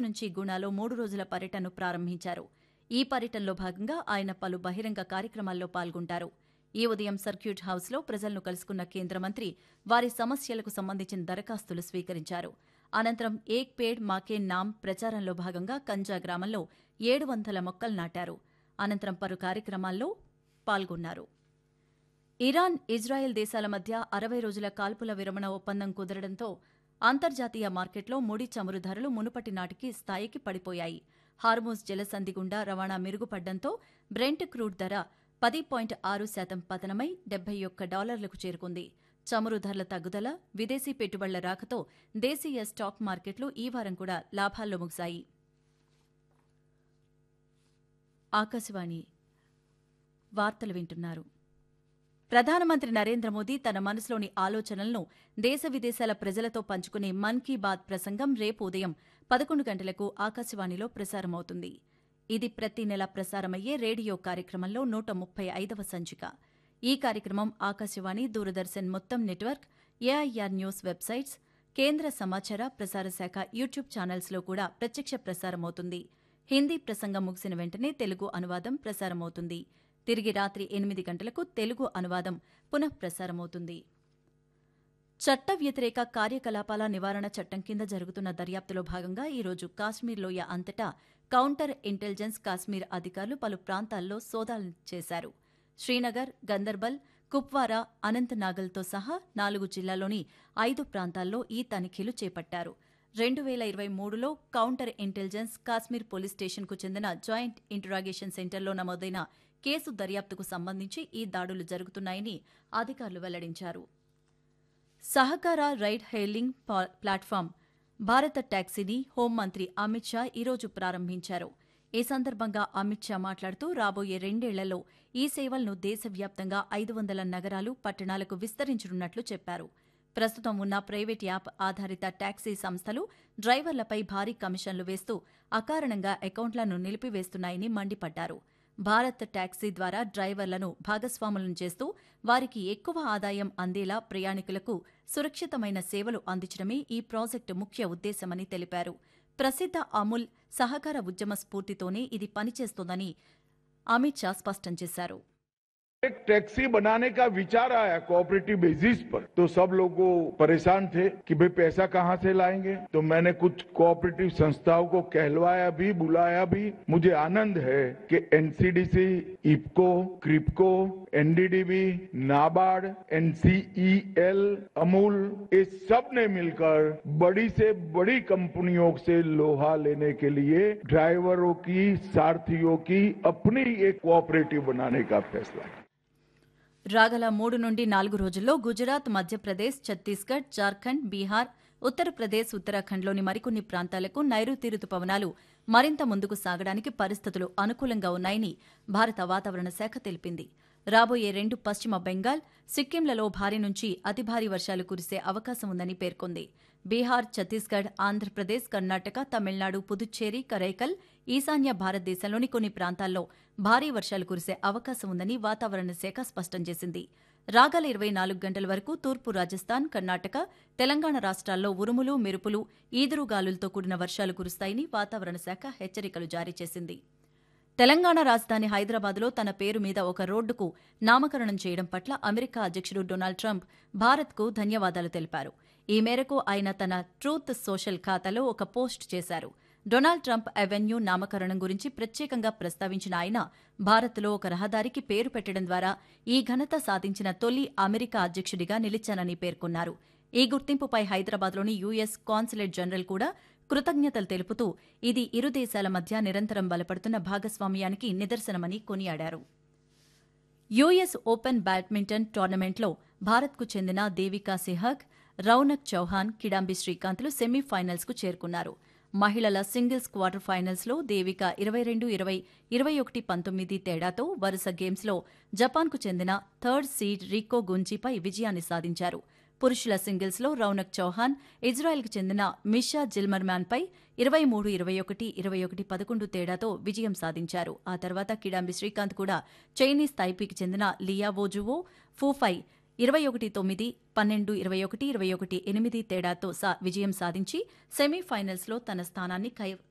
నుంచి గుణాలో మూడు రోజుల పర్యటనను ప్రారంభించారు ఈ పర్యటనలో భాగంగా ఆయన పలు బహిరంగ కార్యక్రమాల్లో పాల్గొంటారు ఈ ఉదయం సర్క్యూట్ హౌస్లో ప్రజలను కలుసుకున్న కేంద్ర మంత్రి వారి సమస్యలకు సంబంధించిన దరఖాస్తులు స్వీకరించారు అనంతరం ఏక్ పేడ్ మాకే నామ్ ప్రచారంలో భాగంగా కంజా గ్రామంలో ఏడు వందల మొక్కలు నాటారు అనంతరం పలు కార్యక్రమాల్లో పాల్గొన్నారు ఇరాన్ ఇజ్రాయెల్ దేశాల మధ్య అరవై రోజుల కాల్పుల విరమణ ఒప్పందం కుదరడంతో అంతర్జాతీయ మార్కెట్లో ముడి చమురు ధరలు మునుపటి నాటికి స్థాయికి పడిపోయాయి హార్మోజ్ జలసంధి గుండా రవాణా మెరుగుపడ్డంతో బ్రెంట్ క్రూడ్ ధర పది పాయింట్ ఆరు శాతం పతనమై డెబ్బై ఒక్క డాలర్లకు చేరుకుంది చమురు ధరల తగ్గుదల విదేశీ పెట్టుబడుల రాకతో దేశీయ స్టాక్ మార్కెట్లు ఈ వారం కూడా లాభాల్లో ముగిశాయి ఆకాశవాణి వార్తలు వింటున్నారు ప్రధానమంత్రి నరేంద్ర మోదీ తన మనసులోని ఆలోచనలను దేశ విదేశాల ప్రజలతో పంచుకునే మన్ కీ బాత్ ప్రసంగం రేపు ఉదయం పదకొండు గంటలకు ఆకాశవాణిలో ప్రసారమవుతుంది ఇది ప్రతి నెల ప్రసారమయ్యే రేడియో కార్యక్రమంలో నూట ముప్పై ఐదవ సంచిక ఈ కార్యక్రమం ఆకాశవాణి దూరదర్శన్ మొత్తం నెట్వర్క్ ఏఐఆర్ న్యూస్ వెబ్సైట్స్ కేంద్ర సమాచార ప్రసార శాఖ యూట్యూబ్ ఛానల్స్లో కూడా ప్రత్యక్ష ప్రసారమవుతుంది హిందీ ప్రసంగం ముగిసిన వెంటనే తెలుగు అనువాదం ప్రసారమవుతుంది తిరిగి రాత్రి ఎనిమిది గంటలకు తెలుగు అనువాదం పునః ప్రసారమవుతుంది చట్ట వ్యతిరేక కార్యకలాపాల నివారణ చట్టం కింద జరుగుతున్న దర్యాప్తులో భాగంగా ఈరోజు కాశ్మీర్ లోయ అంతటా కౌంటర్ ఇంటెలిజెన్స్ కాశ్మీర్ అధికారులు పలు ప్రాంతాల్లో సోదాలు చేశారు శ్రీనగర్ గందర్బల్ కుప్వారా అనంతనాగల్తో సహా నాలుగు జిల్లాల్లోని ఐదు ప్రాంతాల్లో ఈ తనిఖీలు చేపట్టారు రెండు వేల ఇరవై మూడులో కౌంటర్ ఇంటెలిజెన్స్ కాశ్మీర్ పోలీస్ స్టేషన్కు చెందిన జాయింట్ ఇంటరాగేషన్ సెంటర్లో నమోదైన కేసు దర్యాప్తుకు సంబంధించి ఈ దాడులు జరుగుతున్నాయని అధికారులు వెల్లడించారు సహకార రైడ్ హెయిలింగ్ ప్లాట్ఫామ్ భారత ట్యాక్సీని హోంమంత్రి అమిత్ షా ఈరోజు ప్రారంభించారు ఈ సందర్భంగా అమిత్ షా మాట్లాడుతూ రాబోయే రెండేళ్లలో ఈ సేవలను దేశవ్యాప్తంగా ఐదు వందల నగరాలు పట్టణాలకు విస్తరించనున్నట్లు చెప్పారు ప్రస్తుతం ఉన్న ప్రైవేట్ యాప్ ఆధారిత ట్యాక్సీ సంస్థలు డ్రైవర్లపై భారీ కమిషన్లు వేస్తూ అకారణంగా అకౌంట్లను నిలిపివేస్తున్నాయని మండిపడ్డారు భారత్ ట్యాక్సీ ద్వారా డ్రైవర్లను భాగస్వాములను చేస్తూ వారికి ఎక్కువ ఆదాయం అందేలా ప్రయాణికులకు సురక్షితమైన సేవలు అందించడమే ఈ ప్రాజెక్టు ముఖ్య ఉద్దేశమని తెలిపారు ప్రసిద్ధ అమూల్ సహకార ఉద్యమ స్ఫూర్తితోనే ఇది పనిచేస్తోందని అమిత్ షా స్పష్టం చేశారు एक टैक्सी बनाने का विचार आया कोऑपरेटिव बेसिस पर तो सब लोग परेशान थे कि भाई पैसा कहां से लाएंगे तो मैंने कुछ कोऑपरेटिव संस्थाओं को कहलवाया भी बुलाया भी मुझे आनंद है कि NCDC IFFCO KRIBHCO NDDB NABARD NCEL Amul ये सब ने मिलकर बड़ी से बड़ी कंपनियों से लोहा लेने के लिए ड्राइवरों की सारथियों की अपनी एक कोऑपरेटिव बनाने का फैसला किया రాగల మూడు నుండి నాలుగు రోజుల్లో గుజరాత్ మధ్యప్రదేశ్ ఛత్తీస్గఢ్ జార్ఖండ్ బీహార్ ఉత్తరప్రదేశ్ ఉత్తరాఖండ్లోని మరికొన్ని ప్రాంతాలకు నైరుతి రుతుపవనాలు మరింత ముందుకు సాగడానికి పరిస్థితులు అనుకూలంగా ఉన్నాయని భారత వాతావరణ శాఖ తెలిపింది రాబోయే రెండు పశ్చిమ బెంగాల్ సిక్కింలలో భారీ నుంచి అతి భారీ వర్షాలు కురిసే అవకాశం ఉందని పేర్కొంది బీహార్ ఛత్తీస్గఢ్ ఆంధ్రప్రదేశ్ కర్ణాటక తమిళనాడు పుదుచ్చేరి కరైకల్ ఈశాన్య భారతదేశంలోని కొన్ని ప్రాంతాల్లో భారీ వర్షాలు కురిసే అవకాశం ఉందని వాతావరణ శాఖ స్పష్టం చేసింది రాగల ఇరవై నాలుగు గంటల వరకు తూర్పు రాజస్థాన్ కర్ణాటక తెలంగాణ రాష్ట్రాల్లో ఉరుములు మెరుపులు ఈదురుగాలులతో కూడిన వర్షాలు కురుస్తాయని వాతావరణ శాఖ హెచ్చరికలు జారీ చేసింది తెలంగాణ రాజధాని హైదరాబాద్లో తన పేరు మీద ఒక రోడ్డుకు నామకరణం చేయడం పట్ల అమెరికా అధ్యక్షుడు డొనాల్డ్ ట్రంప్ భారత్కు ధన్యవాదాలు తెలిపారు ఈ మేరకు ఆయన తన ట్రూత్ సోషల్ ఖాతాలో ఒక పోస్ట్ చేశారు డొనాల్డ్ ట్రంప్ అవెన్యూ నామకరణం గురించి ప్రత్యేకంగా ప్రస్తావించిన ఆయన భారత్లో ఒక రహదారికి పేరు పెట్టడం ద్వారా ఈ ఘనత సాధించిన తొలి అమెరికా అధ్యక్షుడిగా నిలిచానని పేర్కొన్నారు ఈ గుర్తింపుపై హైదరాబాద్లోని యూఎస్ కాన్సులేట్ జనరల్ కూడా కృతజ్ఞతలు తెలుపుతూ ఇది ఇరు దేశాల మధ్య నిరంతరం బలపడుతున్న భాగస్వామ్యానికి నిదర్శనమని కొనియాడారు యూఎస్ ఓపెన్ బ్యాడ్మింటన్ టోర్నమెంట్లో భారత్కు చెందిన దేవికా సెహగ్ రౌనక్ చౌహాన్ కిడాంబి శ్రీకాంత్లు సెమీఫైనల్స్కు చేరుకున్నారు మహిళల సింగిల్స్ క్వార్టర్ ఫైనల్స్లో దేవిక ఇరవై రెండు ఇరవై ఇరవై ఒకటి పంతొమ్మిది తేడాతో వరుస గేమ్స్లో జపాన్కు చెందిన థర్డ్ సీడ్ రీకో గుంజీపై విజయాన్ని సాధించారు పురుషుల సింగిల్స్లో రౌనక్ చౌహాన్ ఇజ్రాయెల్కు చెందిన మిషా జిల్మర్మ్యాన్పై ఇరవై మూడు ఇరవై ఒకటి ఇరవై ఒకటి పదకొండు తేడాతో విజయం సాధించారు ఆ తర్వాత కిడాంబి శ్రీకాంత్ కూడా చైనీస్ తైపీకి చెందిన లియా వోజువో ఫూఫై ఇరవై ఒకటి తొమ్మిది పన్నెండు ఇరవై ఒకటి ఇరవై ఒకటి ఎనిమిది తేడాతో సా విజయం సాధించి సెమీఫైనల్స్లో తన స్థానాన్ని కై